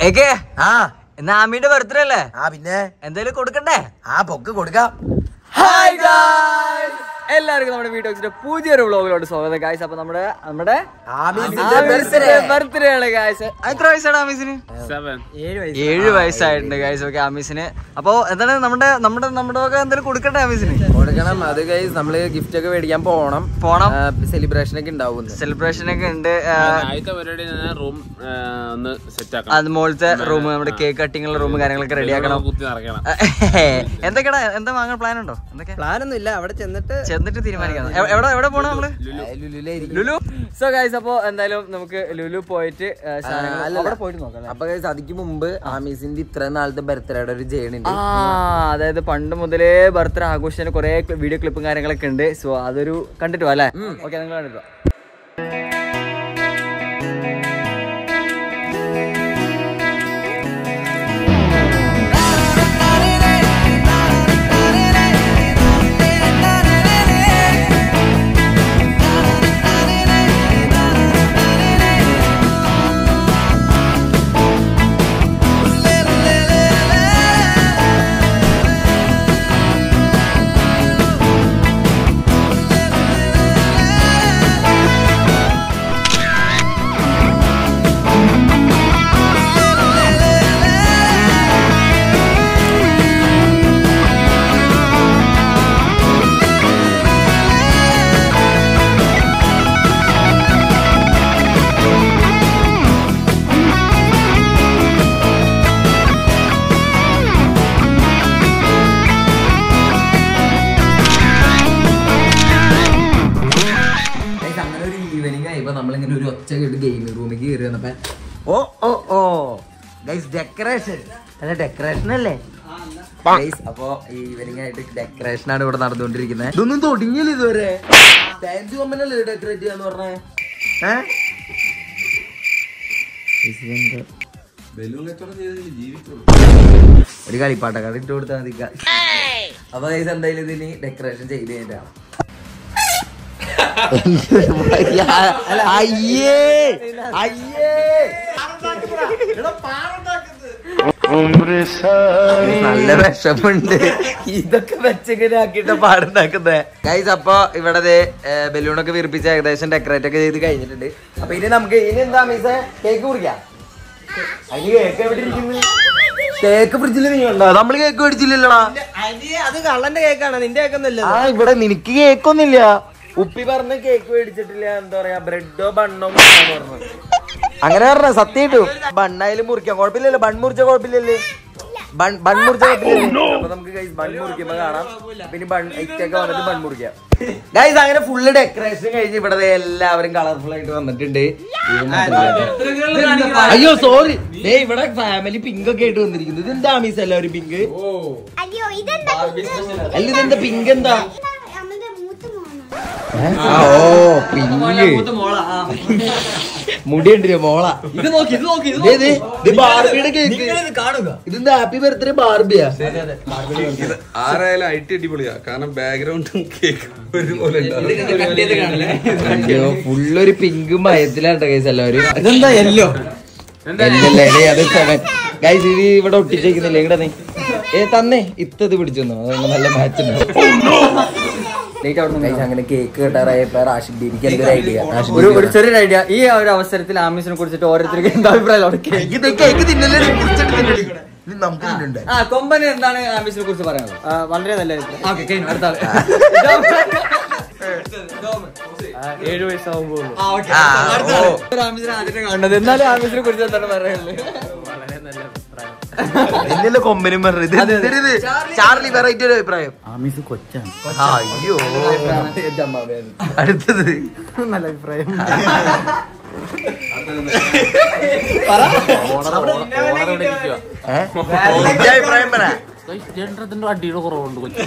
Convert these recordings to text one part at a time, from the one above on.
ഏക്കേ ആ എന്നാ ആമിയുടെ ബർത്ത്ഡേ അല്ലേ ആ പിന്നെ എന്തേലും കൊടുക്കണ്ടേ ആ പൊക്ക് കൊടുക്കാം ഹായ് ഗായ്സ് എല്ലാവർക്കും നമ്മുടെ വീഡിയോസിന്റെ പുതിയൊരു വ്ളോഗിലോട്ട് സ്വാഗതം ഗായ്സ് അപ്പൊ നമ്മുടെ നമ്മുടെ ആമീസിന്റെ birthday. ബർത്ത്ഡേ ആണ് ഗായ്സ് എത്ര വയസ്സാണ് ആമീസിന് ഏഴ് വയസ്സായിട്ടുണ്ട് ഗായ്സ് ഓക്കെ ആമീസിന് അപ്പൊ എന്താണ് നമ്മുടെ നമ്മുടെ നമ്മുടെ ഒക്കെ എന്തെങ്കിലും കൊടുക്കണ്ടേ ആമീസിന് കൊടുക്കണം അത് കൈസ് നമ്മള് ഗിഫ്റ്റ് ഒക്കെ മേടിക്കാൻ പോണം പോണം സെലിബ്രേഷൻ ഒക്കെ ഉണ്ടാവും സെലിബ്രേഷൻ ഒക്കെ ഉണ്ട് ആ, ആദ്യത്തെ പരിപാടി റൂം ഒന്ന് സെറ്റ് ആക്കണം അത് മുകളിലത്തെ റൂം നമ്മുടെ കേക്ക് കട്ടിങ് ഉള്ള റൂം കാര്യങ്ങളൊക്കെ റെഡിയാക്കണം കുത്തി നിറയ്ക്കണം എന്തൊക്കെയാ എന്താ വാങ്ങാൻ പ്ലാൻ ഉണ്ടോ എന്തൊക്കെ പ്ലാൻ ഒന്നും ഇല്ല അവിടെ ചെന്നിട്ട് ചെന്നിട്ട് തീരുമാനിക്കാം എ- എവിടെ എവിടെ പോണോ നമ്മള് ലുലുലായിരിക്കും. ലുലു സോ ഗൈസ് അപ്പൊ എന്തായാലും നമുക്ക് ലുലു പോയിട്ട് ആ, സാധനങ്ങൾ അല്ലല്ല. അവിടെ പോയിട്ട് നോക്കാം അല്ലേ? അപ്പൊ guys, അതിക്ക് മുമ്പ് ആമീസിന്റെ ഇത്ര നാളത്തെ ബർത്ത്ഡേയുടെ ഒരു ജേണി ഉണ്ട് ആ അതായത് പണ്ട് മുതലേ ബർത്ത്ഡേ ആഘോഷിച്ചതിന് കുറെ വീഡിയോ ക്ലിപ്പും കാര്യങ്ങളൊക്കെ ഉണ്ട് സോ അതൊരു കണ്ടിട്ട് വാ അല്ലേ ഓക്കെ നിങ്ങൾ കണ്ടിട്ട് വാ. Guys, അങ്ങനെ ഒരു ഈവനിങ് ആയപ്പോ നമ്മളിങ്ങനെ ഒരു ഒച്ച കേട്ട് ഗെയിമിംഗ് റൂമിൽ കയറി വന്നപ്പോ ഓ ഓ ഓ ഗൈസ് ഡെക്കറേഷൻ അല്ല ഡെക്കറേഷൻ അല്ലേ ഗൈസ് അപ്പൊ ഈവനിങ് ആയിട്ട് ഡെക്കറേഷൻ ആണ് ഇവിടെ നടന്നുകൊണ്ടിരിക്കുന്നത് ഇതൊന്നും തുടങ്ങിയില്ല ഇതുവരെ ഫാൻസി കൊമ്പനല്ലേ ഡെക്കറേറ്റ് ചെയ്യാന്ന് പറഞ്ഞേ ഏഹ് ഒരു കളിപ്പാട്ടക്കാട് ഇട്ട് കൊടുത്താൽ മതി അപ്പൊ ഗൈസ് എന്തായാലും ഇതിന് ഡെക്കറേഷൻ ചെയ്ത് കഴിഞ്ഞാ അയ്യേ അയ്യേ നല്ല വിഷമുണ്ട് ഇതൊക്കെ വെച്ചെങ്ങനെ ആക്കിയിട്ട് പാടുണ്ടാക്കുന്നത് ഗൈസ് അപ്പൊ ഇവിടെ ബലൂണൊക്കെ വിരിപ്പിച്ച് ഏകദേശം ഡെക്കറേറ്റ് ഒക്കെ ചെയ്ത് കഴിഞ്ഞിട്ടുണ്ട് അപ്പൊ ഇനി നമുക്ക് ഇനി എന്താ മീസേ കേക്ക് കുറിക്കാം അതിന് കേക്ക് എവിടെ ഇരിക്കുന്നു കേക്ക് ഫ്രിഡ്ജിൽ നീ ഉണ്ടോ നമ്മള് കേക്ക് മേടിച്ചില്ലല്ലോടാ അത് കള്ളന്റെ കേക്കാണ് നിന്റെ കേക്കൊന്നുമില്ല ആ ഇവിടെ നിനക്ക് കേക്കൊന്നുമില്ല ഉപ്പി പറഞ്ഞ കേക്ക് മേടിച്ചിട്ടില്ല എന്താ പറയാ ബ്രെഡോ ബണ്ണോ പറഞ്ഞു അങ്ങനെ പറഞ്ഞ സത്യം ബണ്ണായാലും മുറിക്കാം കുഴപ്പമില്ലല്ലോ ബൺ മുറിച്ച കുഴപ്പമില്ലല്ലേ ബൺ ബൺ മുറിച്ച കുഴപ്പമില്ലല്ലേ അപ്പൊ നമുക്ക് ഗൈസ് ബൺ മുറിക്കുമ്പോ കാണാം പിന്നെ ബൺ ഇറ്റൊക്കെ വന്നിട്ട് ബൺ മുറിക്കാം ഗൈസ് അങ്ങനെ ഫുള്ള് ഡെക്കറേഷൻ കഴിഞ്ഞ് ഇവിടെ ദേ എല്ലാവരും കളർഫുൾ ആയിട്ട് വന്നിട്ടുണ്ട് അയ്യോ സോറി ദേ ഇവിടെ ഫാമിലി പിങ്ക് ഒക്കെ ആയിട്ട് വന്നിരിക്കുന്നത് ഇതെന്താ മീസ് എല്ലാവരും പിങ്ക് അയ്യോ ഇതെന്താ അല്ല ഇതെന്താ പിങ്ക് എന്താ നമ്മളുടെ മൂത്ത മോനാണ് ആ, ഓ പിങ്ക് മുടി ഉണ്ടല്ലോ മോള ഇത് നോക്കി ഇത് നോക്കി ദേ, ദേ, ഇത് ബാർബിയുടെ കേക്ക് കാണുക ഇതെന്താ ഹാപ്പി ബർത്ത്ഡേ ബാർബിയാ ആരായാലും ഐ ടി അടിപൊളിയാ കാരണം ബാക്ക്ഗ്രൗണ്ടും കേക്ക് ഒരുപോലെ അയ്യോ ഫുള്ളൊരു പിങ്കും മയത്തിലാണ് കേസ് എല്ലാവരും ഇതെന്താ യെല്ലോ എല്ലല്ലേ ഡേ, അത് സെവൻ ഗൈസ് ഇത് ഇവിടെ ഒട്ടിച്ചേക്കുന്നില്ല ഇങ്ങടെ നീ ഏ തന്നെ ഇത്തത് പിടിച്ചെന്നോ അതുകൊണ്ട് നല്ല മാച്ച് അങ്ങനെ കേക്ക് കെട്ടാറായപ്പോ റാഷിദ് ദീദിക്ക് എന്തൊരു ഐഡിയ ഒരു ഒരു ചെറിയൊരു ഐഡിയ ഈ ഒരു അവസരത്തിൽ ആമീസിനെ കുറിച്ചിട്ട് ഓരോരുത്തർക്ക് എന്താ അഭിപ്രായം അവിടെ കേക്ക് കേക്ക് തിന്നല്ലേ നമുക്ക് തിന്നണ്ടേ ആ കൊമ്പന് എന്താണ് ആമീസിനെ കുറിച്ച് പറയാനുള്ളത് വളരെ നല്ല ഓക്കെ കഴിഞ്ഞു അടുത്ത ആള്. ഏഴു വയസ്സാവുമ്പോ ആ, okay. ആ, അടുത്ത ഓ. ആള്. ഒരു ആമീസിനെ ആദ്യം കാണുന്നത് എന്നാലും ആമീസിനെ കുറിച്ച് എന്താണ് പറയാനുള്ളത് ഇന്നലെ കൊമ്പനും പറഞ്ഞത് ഇത് എന്തൊരു ഇത്? ചാർലി വെറൈറ്റി ഒരു അഭിപ്രായം ആമീസ് കൊച്ചാണ് ആ, അയ്യോ അടുത്തത് നല്ല അഭിപ്രായം ഏ? നിന്റെ അഭിപ്രായം പറ അടിയുടെ കുറവുണ്ട് കൊച്ചു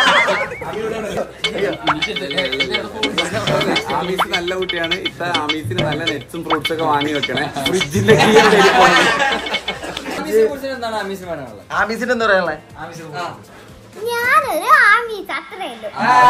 ആമീസ് നല്ല കുട്ടിയാണ് ഇത്ത ആമീസിന് നല്ല നെറ്റ്സും ഫ്രൂട്ട്സ് ഒക്കെ വാങ്ങി വെക്കണേ ഫ്രിഡ്ജിന്റെ കീ ആമീസിനെ കുറിച്ച് എന്താണ് ആമീസിന് പറയാനുള്ളത് ആമീസിന് എന്താ പറയാനുള്ളത് ആമീസിനെ ഞാനൊരു ആമീസ് അത്രേ ഉള്ളൂ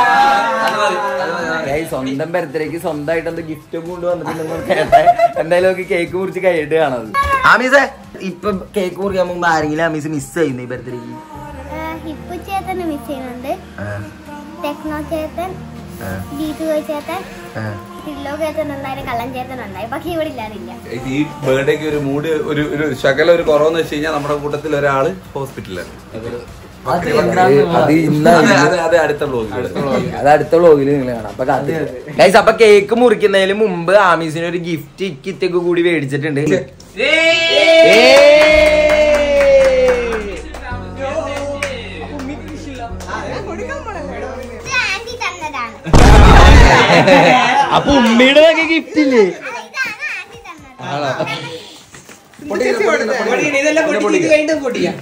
ഏയ് സ്വന്തം ബർത്ത്ഡേക്ക് സ്വന്തമായിട്ട് എന്തോ ഗിഫ്റ്റ് കൊണ്ടുവന്നിട്ടുണ്ടെന്ന് കേട്ടെ എന്തായാലും ഒക്കെ കേക്ക് മുറിച്ച് കൈയിട്ട് കാണത് ആമീസേ ഇപ്പൊ കേക്ക് മുറിക്കാൻ മുമ്പ് ആരെങ്കിലും ആമീസ് മിസ് ചെയ്യുന്നു ഈ ബർത്ത്ഡേക്ക് ഹിപ്പു ചേട്ടന് മിസ് ചെയ്യുന്നുണ്ട് ടെക്നോ ചേട്ടൻ ജീതു ചേട്ടൻ പില്ലോ ചേട്ടൻ ഉണ്ടായിരുന്നു കള്ളൻ ചേട്ടൻ ഉണ്ടായി പക്ഷെ ഇവിടെ ഇല്ലാതില്ല ഈ ബർത്ത്ഡേക്ക് ഒരു മൂഡ് ഒരു ഒരു ശകല ഒരു കുറവെന്ന് വെച്ച് കഴിഞ്ഞാൽ നമ്മുടെ കൂട്ടത്തിൽ ഒരാള് ഹോസ്പിറ്റലാണ് അത് ഇന്നാ അതെ അതെ അതെ അടുത്ത ബ്ലോഗിൽ അത് അടുത്ത വ്ളോഗിൽ നിങ്ങൾ കാണാം അപ്പൊ ഗൈസ് അപ്പൊ കേക്ക് മുറിക്കുന്നതിന് മുമ്പ് ആമീസിന് ഒരു ഗിഫ്റ്റ് ഇക്കിത്തൊക്കെ കൂടി മേടിച്ചിട്ടുണ്ട് ഇത് ആന്റി തന്നതാണ് അപ്പൊ ഉമ്മയുടെ ഗിഫ്റ്റ് ഇല്ലേ അല്ല, ഇതാണ് ആന്റി തന്നത് ഇതെല്ലാം പൊട്ടിച്ച് കഴിഞ്ഞിട്ട് പൊട്ടിക്കാം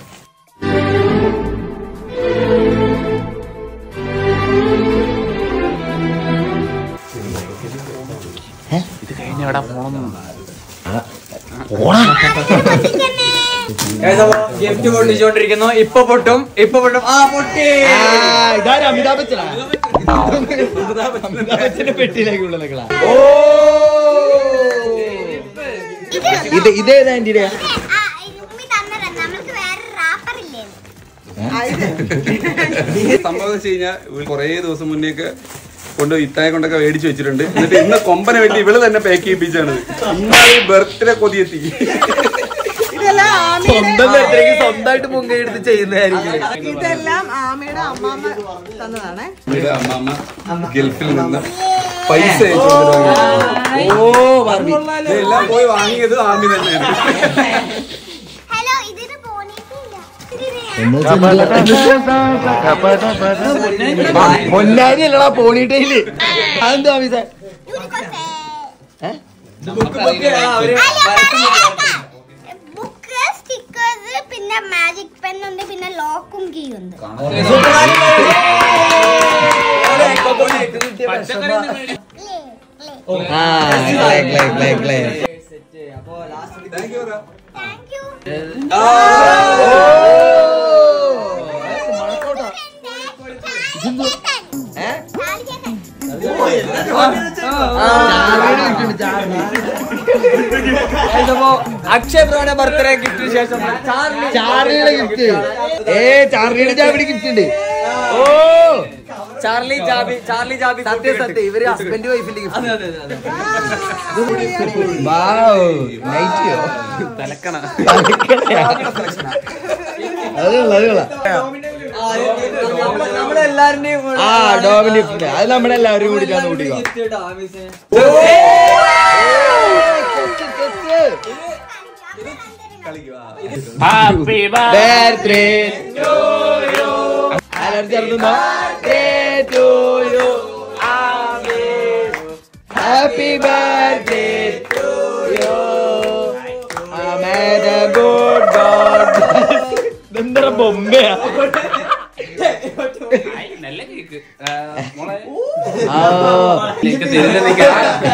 ഗിഫ്റ്റ് പൊട്ടിച്ചോണ്ടിരിക്കുന്നു ഇപ്പൊ പൊട്ടും ഇപ്പൊ പൊട്ടും ആ പൊട്ടി ഇതാരും അമിതാഭ് ബച്ചനാ അമിതാഭ് ബച്ചന്റെ പെട്ടിയിലേക്കുള്ള നിങ്ങളാ ഓ ഇത് ഇതേതാ ആന്റിയുടെ ആ, ഇത് ഉമ്മി തന്നതാണ് നമ്മൾക്ക് വേറെ റാപ്പർ ഇല്ലേ സംഭവം വെച്ച് കഴിഞ്ഞാൽ കുറേ ദിവസം മുന്നേക്ക് കൊണ്ട് ഇത്തായെ കൊണ്ടൊക്കെ മേടിച്ചു വെച്ചിട്ടുണ്ട് എന്നിട്ട് ഇന്ന് കൊമ്പനെ വേണ്ടി ഇവള് തന്നെ പാക്ക് ചെയ്യിപ്പിച്ചാണ് ഇന്നാണ് ബർത്ത്ഡേ കൊതിയെത്തി സ്വന്തം ബർത്ത്ഡേക്ക് സ്വന്തമായിട്ട് മുൻകൈ എടുത്ത് ചെയ്യുന്നതായിരിക്കും ഇതെല്ലാം ആമയുടെ അമ്മാമ്മ തന്നതാണ് ഇത് അമ്മാമ്മ ഗൾഫിൽ നിന്ന് പൈസ അയച്ചു കൊണ്ടിട്ട് വാങ്ങിയത്. ഓ ബാർബി ഇതെല്ലാം പോയി വാങ്ങിയത് ആമി തന്നെയാണ് ഹലോ ഇതിന് പോണിട്ടില്ല പൊന്നാരി അല്ലടാ പോണിട്ടയില് അതെന്താ ആമീസേ ബുക്ക് സ്റ്റിക്കേഴ്സ് പിന്നെ മാജിക് പെൻ ഉണ്ട് പിന്നെ ലോക്കും കീ ഉണ്ട് Play, play. ആ clay clay clay clay Thank you. Charlie ചേട്ടൻ. അക്ഷയ് ബ്രോയുടെ ബർത്ത്ഡേ ഗിഫ്റ്റിന് ശേഷം ചാർലിയുടെ ഗിഫ്റ്റ് ഏ ചാർലിയുടെ ചാവിടി ഗിഫ്റ്റ് ഉണ്ട് ഓ ചാർലി ജാബി ചാർലി ജാബി സത്യം സത്യം ഇവര് ഹസ്ബൻഡ് വൈഫിന്റെ അതെ ഗിഫ്റ്റ് അതെ അതെ നൈറ്റിയോ തലക്കണ അത് കൊള്ളാം, അത് കൊള്ളാം. നമ്മളെല്ലാരുടെയും ആ ഡോമിന് ഗിഫ്റ്റ് അത് നമ്മളെല്ലാവരും കൂടിയിട്ടാണ് കൂട്ടിക്കോ ഹാപ്പി ബർത്ത്ഡേ ആരാണ് ചേർത്തുന്നോ to you happy birthday to you may the good God ഇതെന്താ ബൊമ്മയാ നല്ല കേക്ക് മോളെ ആ കേക്ക് തരില്ല നിക്ക്.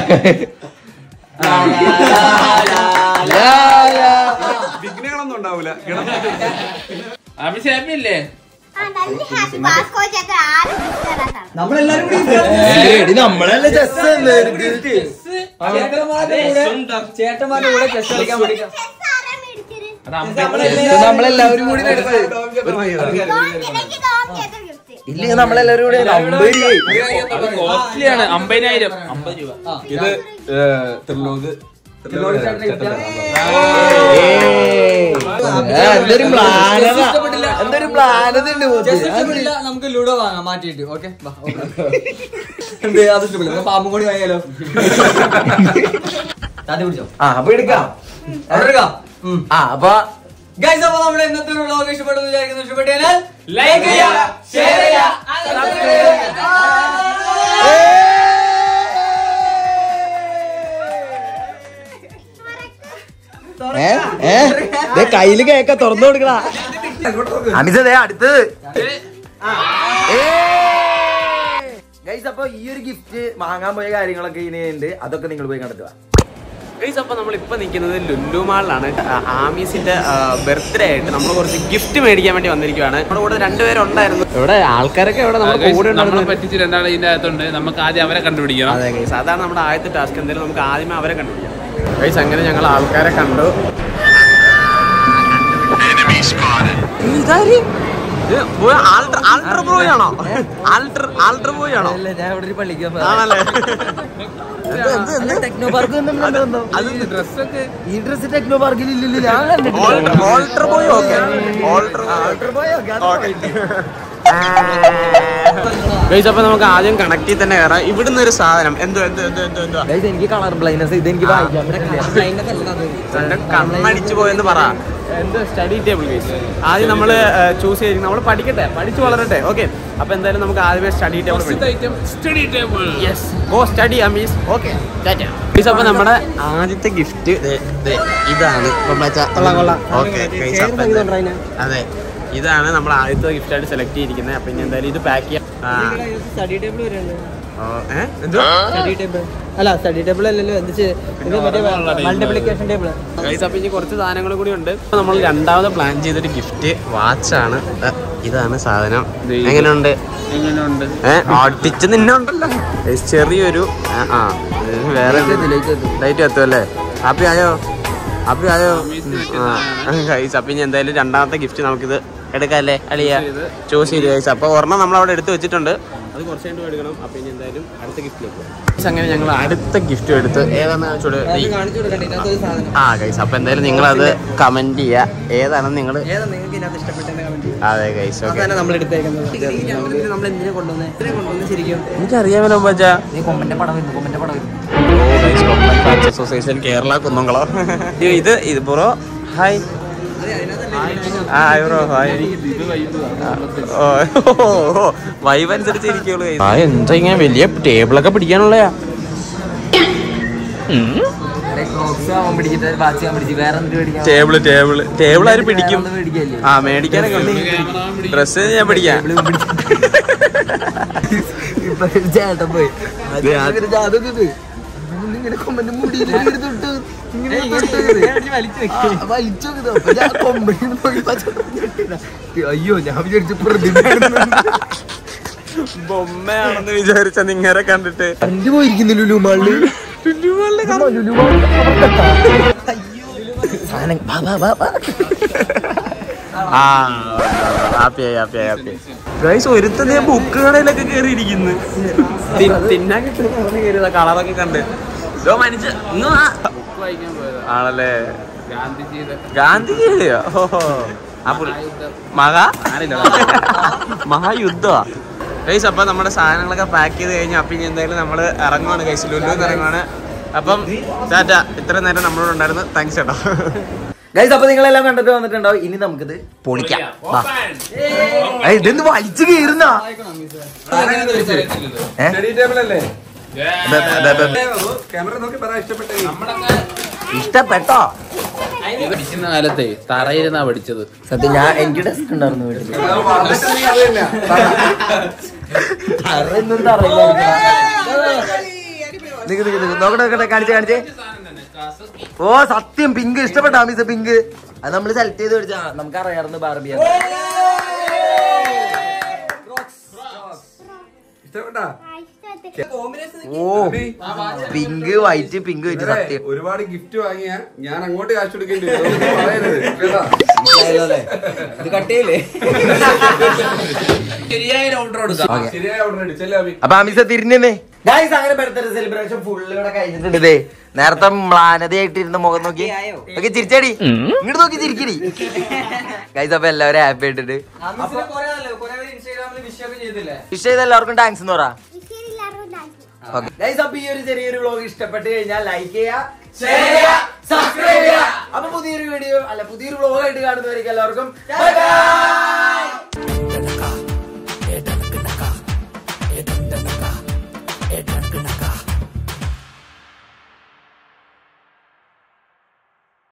ലാ, ലാ. വിഘ്നങ്ങളൊന്നും ഉണ്ടാവൂല അഭിഷ ഹാപ്പി അല്ലേ ആ, നല്ല happy. വാസ്കോ ചേട്ടൻ ആരും gift തരാത്തതാണ്. നമ്മളെല്ലാരും കൂടി ഏയ്, എടി നമ്മളല്ലേ ചെസ് ചേട്ടന്മാരുടെ കൂടെ ചേട്ടന്മാരുടെ കൂടെ ചെസ് കളിക്കാൻ പഠിക്കാം Chess ആരാ മേടിച്ചത്? അത് അമ്മ നമ്മളെല്ലാവരും കൂടി എടുത്ത് Dom, എനിക്ക് Dom ചേട്ടൻ gift. ഇല്ല നമ്മളെല്ലാരും കൂടി നമ്പര് കോസ്റ്റ്ലി ആണ് അമ്പതിനായിരം അമ്പത് രൂപ ഇത് ത്രിലോക് എന്തൊരു പ്ലാനത എന്തൊരു പ്ലാനത ഉണ്ട് ചെസ് ഇഷ്ടപ്പെട്ടില്ല നമുക്ക് ലൂഡോ വാങ്ങാം മാറ്റിയിട്ട് ഓക്കെ എന്ത് അത് ഇഷ്ടപ്പെടില്ല നമുക്ക് പാമ്പും കൂടി വാങ്ങിയാലോ താത്തി പിടിച്ചോ ആ അപ്പൊ എടുക്കാം അവിടെ എടുക്കാം ഉം. ആ അപ്പൊ ഗൈസ് അപ്പൊ നമ്മുടെ ഇന്നത്തെ ഒരു വ്ലോഗ് ഇഷ്ടപ്പെട്ടു വിചാരിക്കുന്നു ഇഷ്ടപ്പെട്ടു കഴിഞ്ഞാൽ ലൈക്ക് ചെയ്യാ ഷെയർ ചെയ്യാ ഏ ഏ ദേ കയ്യില് കേക്ക തുറന്നു കൊടുക്കണ അമിതേ അടുത്തത് ഗൈസ് അപ്പൊ ഈ ഒരു ഗിഫ്റ്റ് വാങ്ങാൻ പോയ കാര്യങ്ങളൊക്കെ ഇനി ഉണ്ട് അതൊക്കെ നിങ്ങൾ പോയി കണ്ടെത്തുക ഗൈസ് അപ്പോൾ നമ്മൾ ഇപ്പോൾ നിൽക്കുന്നത് ലുലു മാളിലാണ് ആമീസിന്റെ ബർത്ത്ഡേ ആയിട്ട് നമ്മൾ കുറച്ച് ഗിഫ്റ്റ് മേടിക്കാൻ വേണ്ടി വന്നിരിക്കുകയാണ് നമ്മുടെ കൂടെ രണ്ടുപേരുണ്ടായിരുന്നു ഇവിടെ ആൾക്കാരൊക്കെ ഇവിടെ നമ്മുടെ കൂടെ നമ്മളെ ഉണ്ടായിരുന്നു പറ്റിച്ച് രണ്ടാൾ ഇതിന്റെ അകത്തുണ്ട് നമുക്ക് ആദ്യം അവരെ കണ്ടുപിടിക്കണം അതെ ഗൈസ് അതാണ് നമ്മുടെ ആദ്യത്തെ ടാസ്ക് എന്തായാലും നമുക്ക് ആദ്യമേ അവരെ കണ്ടുപിടിക്കാം ഗൈസ് അങ്ങനെ ഞങ്ങൾ ആൾക്കാരെ കണ്ടു ആൾട്ടർ ബോയ് ആണോ ആൾട്ടർ ആൾട്ടർ ബോയ് ആണോ ഞാൻ ഇവിടെ ഒരു പള്ളിക്ക് ആണല്ലേ ടെക്നോ പാർക്ക് ഡ്രസ്സൊക്കെ ഈ ഡ്രസ് ടെക്നോ പാർക്കിൽ ഇല്ലല്ലോ ഞാൻ കണ്ടിട്ടില്ല altar boy okay altar guys അപ്പൊ നമുക്ക് ആദ്യം കണക്റ്റിൽ തന്നെ കയറാം ഇവിടുന്ന് ഒരു സാധനം എന്തോ എന്തോ എന്തോ എന്തോ എന്തോ Guys, എനിക്ക് കളർ ബ്ലൈൻഡ്നസ് ഇത് എനിക്ക് വായിക്കാൻ പറ്റില്ല എന്റെ കണ്ണടിച്ചു പോയെന്ന് പറ എന്ത് സ്റ്റഡി ടേബിൾ ഗൈസ് ആദ്യം നമ്മൾ ചൂസ് ചെയ്തിരിക്കും നമ്മൾ പഠിക്കട്ടെ പഠിച്ചു വളരട്ടെ ഓക്കെ അപ്പൊ എന്തായാലും നമുക്ക് ആദ്യമേ study table item study table yes go study Amees okay guys അപ്പൊ നമ്മുടെ ആദ്യത്തെ ഗിഫ്റ്റ് ഇതാണ് ഓക്കെ അതെ ഇതാണ് നമ്മൾ ആദ്യത്തെ ഗിഫ്റ്റ് ആയിട്ട് സെലക്ട് ചെയ്തിരിക്കുന്നത് അപ്പൊ ഇനി എന്തായാലും ഇത് പാക്ക് ചെയ്യാം ആ, സ്റ്റഡി ടേബിൾ വരുന്നത് ഓ, ഏ? എന്തോ സ്റ്റഡി ടേബിൾ അല്ല സ്റ്റഡി ടേബിൾ അല്ലല്ലോ എന്ത് ഇത് മറ്റേ മൾട്ടിപ്ലിക്കേഷൻ ടേബിൾ ഗൈസ് അപ്പൊ ഇനി കുറച്ച് സാധനങ്ങൾ കൂടി ഉണ്ട് അപ്പൊ നമ്മൾ രണ്ടാമത് പ്ലാൻ ചെയ്തൊരു ഗിഫ്റ്റ് വാച്ചാണ് ഇതാണ് സാധനം എങ്ങനെയുണ്ട് എങ്ങനെയുണ്ട് ഏഹ് ഓട്ടിച്ച് നിന്നുണ്ടല്ലോ Guys, ചെറിയൊരു ആ, ആ ഇത് വേറെ ലൈറ്റ് എത്തും അല്ലേ ഹാപ്പി ആയോ ഹാപ്പി ആയോ ഗൈസ് അപ്പൊ ഇനി എന്തായാലും രണ്ടാമത്തെ ഗിഫ്റ്റ് നമുക്കിത് എടുക്കാം അല്ലേ അളിയ ചൂസ് ചെയ്ത് ഗൈസ് അപ്പൊ ഒരെണ്ണം നമ്മൾ അവിടെ എടുത്ത് വെച്ചിട്ടുണ്ട് അത് കുറച്ച് കഴിഞ്ഞ് എടുക്കണം അപ്പൊ ഇനി എന്തായാലും അടുത്ത ഗിഫ്റ്റിലേക്ക് അങ്ങനെ ഞങ്ങൾ അടുത്ത ഗിഫ്റ്റ് എടുത്ത് ഏതാണെന്ന് കാണിച്ചോട് കാണിച്ചു കൊടുക്കണ്ട ഇതിനകത്ത് ഒരു സാധനം ആ ഗൈസ് അപ്പൊ എന്തായാലും നിങ്ങൾ അത് കമന്റ് ചെയ്യുക ഏതാണെന്ന് നിങ്ങൾ ഏതാ നിങ്ങൾക്ക് ഇതിനകത്ത് ഇഷ്ടപ്പെട്ടെന്ന് കമന്റ് അതെ ഗൈസ് ഓക്കെ അതാണ് നമ്മൾ എടുത്തേക്കുന്നത് നമ്മൾ എന്തിനാ കൊണ്ടുവന്നേ എന്തിനാ കൊണ്ടുവന്ന് ശരിക്കും എനിക്കറിയാമല്ലോ പച്ചാ നീ കൊമ്പന്റെ പടം വരുന്നു കൊമ്പന്റെ പടം വരുന്നു അസോസിയേഷൻ കേരള കുന്നംകുളം ഇത് ഇത് ബ്രോ ഹായ് ആ ബ്രോ ഹായ് ഓ വൈബ് അനുസരിച്ച് ഇരിക്കുള്ളൂ ആ എന്താ ഇങ്ങനെ വലിയ ടേബിളൊക്കെ പിടിക്കാനുള്ളയാ ക്രോക്സ് ആവാൻ പിടിച്ചിട്ട് വാച്ച് ചെയ്യാൻ പിടിച്ചു വേറെ എന്ത് മേടിക്കാൻ ടേബിള് ടേബിള് ടേബിൾ ആര് പിടിക്കും വേറെ ഒന്നും മേടിക്കാനില്ലേ? ആ മേടിക്കാനൊക്കെ ഡ്രസ് ഞാൻ പിടിക്കാം ഇപ്പൊ ഒരു ചേട്ടൻ പോയി ഇത് ആ- ഒരു ജാതകം ഇത്. ഇങ്ങനെ കൊമ്പന്റെ മുടിയിൽ ഇങ്ങനെ തൊട്ട് ഇങ്ങനെ തൊട്ട് ആ, വലിച്ചു നോക്കുന്നത്. അപ്പൊ ഞാൻ കൊമ്പനിൽ പോയി പച്ചവെള്ളം ഞെട്ടിയതാ. അയ്യോ ഞാൻ വിചാരിച്ചു പ്രതിമയാണെന്ന്. ബൊമ്മയാണെന്ന് വിചാരിച്ച നിങ്ങരെ കണ്ടിട്ട് കണ്ടു പോയിരിക്കുന്നു ലുലുമാളില് ലുലുമാളിൽ സാധനം വാ, വാ, വാ, വാ. ആ ഹാപ്പിയായി ഹാപ്പിയായി ഹാപ്പിയായി ഗൈസ് ഒരുത്തത് ഞാൻ ബുക്ക് കടയിലൊക്കെ കയറിയിരിക്കുന്നു തിന്നാൻ കിട്ടുന്ന കയറിയതാ കളറൊക്കെ കണ്ട് ഇതോ മനുഷ്യ ഇന്ന് വാ. ബുക്ക് വായിക്കാൻ പോയതാ ആണല്ലേ ഗാന്ധിജിയുടെ ഗാന്ധിജിയോ ഓഹോ ആ പുള്ളി മഹാ മഹായുദ്ധമാ ഗൈസ് അപ്പൊ നമ്മുടെ സാധനങ്ങളൊക്കെ പാക്ക് ചെയ്ത് കഴിഞ്ഞു അപ്പൊ ഇനി എന്തായാലും നമ്മള് ഇറങ്ങുവാണ് ഗൈസ് ലുലു ഇറങ്ങുവാണ് അപ്പം ടാറ്റ ഇത്ര നേരം നമ്മളോട് ഉണ്ടായിരുന്നു താങ്ക്സ് ചേട്ടാ ഗൈസ് അപ്പൊ നിങ്ങളെല്ലാം കണ്ടിട്ട് വന്നിട്ടുണ്ടാവും ഇനി നമുക്കിത് പൊളിക്കാം വാ. ഏയ്, ഇതെന്ത് വലിച്ചു കീറുന്ന സ്റ്റഡി ടേബിൾ അല്ലേ ബെ, ബെ, ബെ, ബെ. ക്യാമറ നോക്കി പറ ഇഷ്ടപ്പെട്ട ഇഷ്ടപ്പെട്ടോ പഠിക്കുന്ന കാലത്തെ തറയിരുന്നാ പഠിച്ചത് സത്യം ഞാൻ എനിക്ക് ഡെസ്ക് ഉണ്ടായിരുന്നു വീട്ടില് അറിയുന്നും നോക്കട്ടെ നോക്കട്ടെ കാണിച്ചേ കാണിച്ചേ ഓ സത്യം പിങ്ക് ഇഷ്ടപ്പെട്ട ആമീസ പിങ്ക് അത് നമ്മൾ സെലക്ട് ചെയ്ത് മേടിച്ചാ നമുക്ക് അറിയാറുണ്ട് ബാർബിയ ഇഷ്ടപ്പെട്ടാ ഓ പിങ്ക് വൈറ്റ് പിങ്ക് വൈറ്റ് ഇവരെ സത്യം ഒരുപാട് ഗിഫ്റ്റ് വാങ്ങിയ ഞാൻ അങ്ങോട്ട് കാശ് കൊടുക്കേണ്ടി വരും അതൊന്നും പറയരുത് കേട്ടാ ഇത് കട്ടിയില്ലേ ശരിയായ ഓർഡർ അടിച്ചല്ലേ അഭി അപ്പൊ അമിസ തിരിഞ്ഞേ ഗായ്സ് അങ്ങനെ ബർത്ത്ഡേ സെലിബ്രേഷൻ ഫുള്ള് ഇവിടെ കഴിഞ്ഞിട്ടുണ്ട് ദേ. നേരത്തെ മ്ലാനതയായിട്ടിരുന്ന മുഖം നോക്കി ഓക്കെ ചിരിച്ചടി ഇങ്ങോട്ട് നോക്കി ചിരിക്കടി ഗൈസ് അപ്പൊ എല്ലാവരും ഹാപ്പി ആയിട്ടുണ്ട് വിഷ് ചെയ്ത എല്ലാവർക്കും താങ്ക്സ് എന്ന് പറ ഓക്കെ ഗൈസ് അപ്പൊ ഈ ഒരു ചെറിയൊരു വ്ലോഗ് ഇഷ്ടപ്പെട്ട് കഴിഞ്ഞാൽ ലൈക്ക് ചെയ്യുക ഷെയർ ചെയ്യുക സബ്സ്ക്രൈബ് ചെയ്യുക അപ്പൊ പുതിയൊരു വീഡിയോ അല്ല പുതിയൊരു വ്ലോഗ് ആയിട്ട് കാണുന്നവർക്ക് എല്ലാവർക്കും ബൈ ബൈ